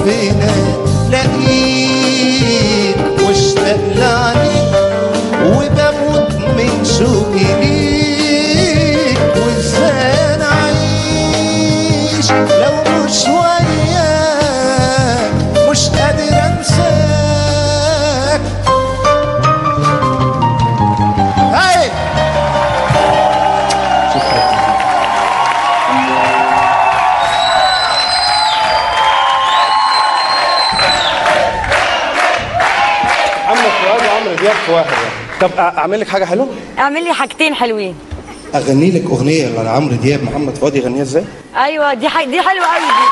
حبنا لقيت مشتاق لعنيك وبموت من شوقي ليك وازاي انا اعيش لو مش وياك مش قادر انساك هاي محمد فؤاد وعمرو دياب في واحد يعني. طب أ- اعمل لك حاجه حلوه اعمل لي حاجتين حلوين اغني لك اغنيه لعمرو دياب محمد فؤاد يغنيها ازاي ايوه دي حاجة دي حلوه قوي دي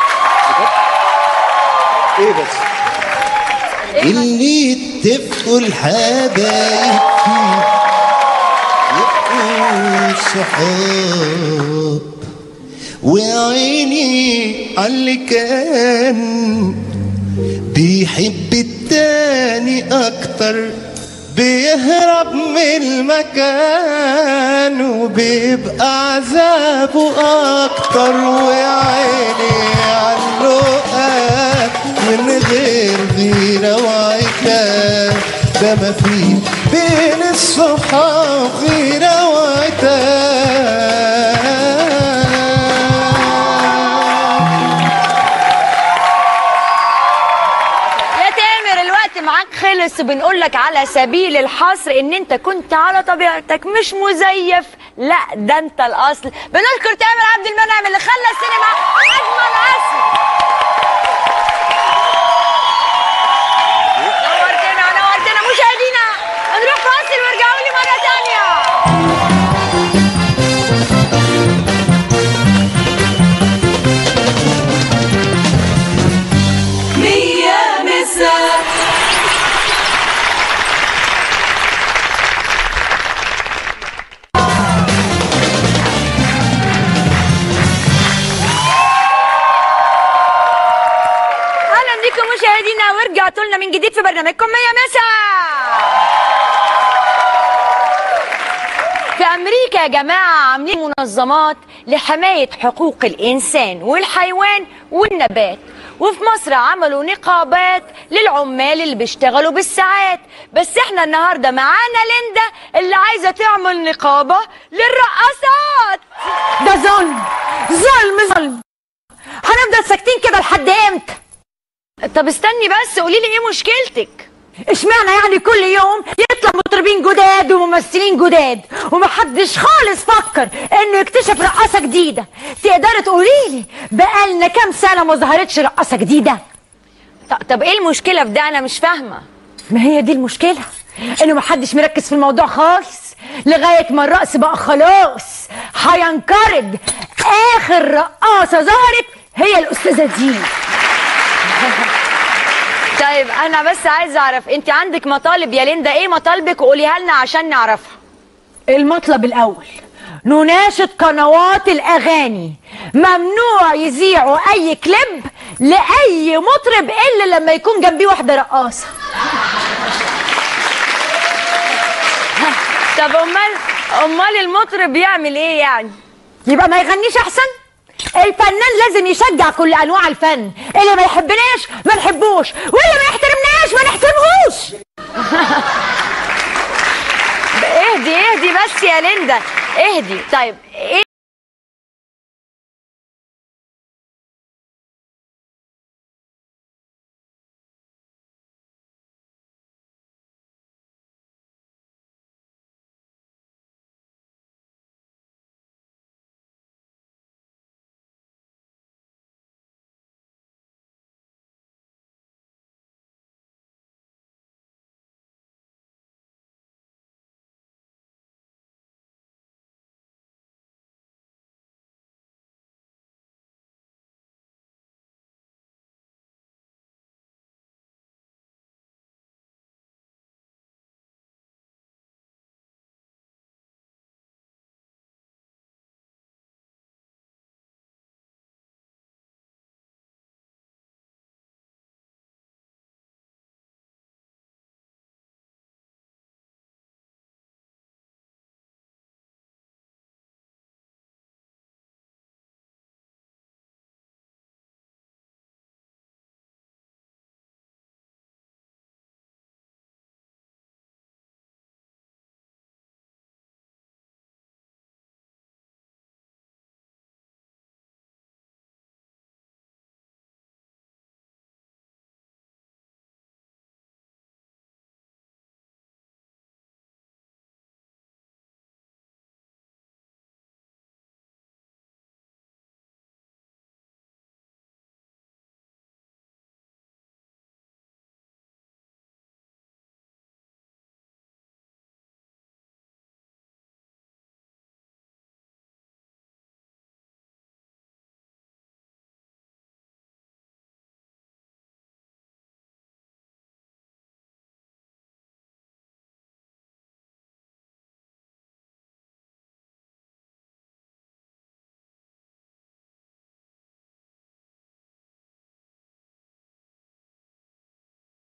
ايه بس اللي اتفقوا الحبايب فيه يبقوا صحاب وعيني عاللي كان بيحب التاني اكتر بيهرب من المكان وبيبقى عذابه اكتر وعيني عاللقاء من غير غيرة وعتاب ده ما في بين الصحاب غيرة وعتاب يا تامر الوقت معاك خلص وبنقول لك على سبيل الحصر ان انت كنت على طبيعتك مش مزيف لا ده انت الاصل بنشكر تامر عبد المنعم اللي خلى السينما اجمل عصر نورتنا نورتنا مشاهدينا نروح فاصل وارجعوا لي مره تانيه مية مساء اهلا بيكم مشاهدينا ورجعتوا لنا من جديد في برنامجكم مية مسا في امريكا يا جماعه عاملين منظمات لحمايه حقوق الانسان والحيوان والنبات وفي مصر عملوا نقابات للعمال اللي بيشتغلوا بالساعات بس احنا النهارده معانا ليندا اللي عايزه تعمل نقابه للرقصات ده ظلم ظلم ظلم هنفضل ساكتين كده لحد امتى طب استني بس قولي لي ايه مشكلتك اشمعنى يعني كل يوم يطلع مطربين جداد وممثلين جداد ومحدش خالص فكر انه يكتشف رقاصه جديده تقدري تقولي لي بقالنا كام سنه ما ظهرتش رقاصه جديده ط- طب ايه المشكله في ده انا مش فاهمه ما هي دي المشكله انه محدش مركز في الموضوع خالص لغايه ما الرقص بقى خلاص هينقرض اخر رقاصه ظهرت هي الاستاذه دي طيب انا بس عايزه اعرف انت عندك مطالب يا ليندا ايه مطالبك وقوليها لنا عشان نعرفها المطلب الأول نناشد قنوات الأغاني ممنوع يذيعوا أي كليب لأي مطرب إلا لما يكون جنبيه واحدة رقاصة طب امال امال المطرب يعمل ايه يعني يبقى ما يغنيش أحسن الفنان لازم يشجع كل أنواع الفن اللي ما يحبناش ما نحبوش واللي ما يحترمناش ما نحترمهوش اهدي اهدي بس يا ليندا اهدي طيب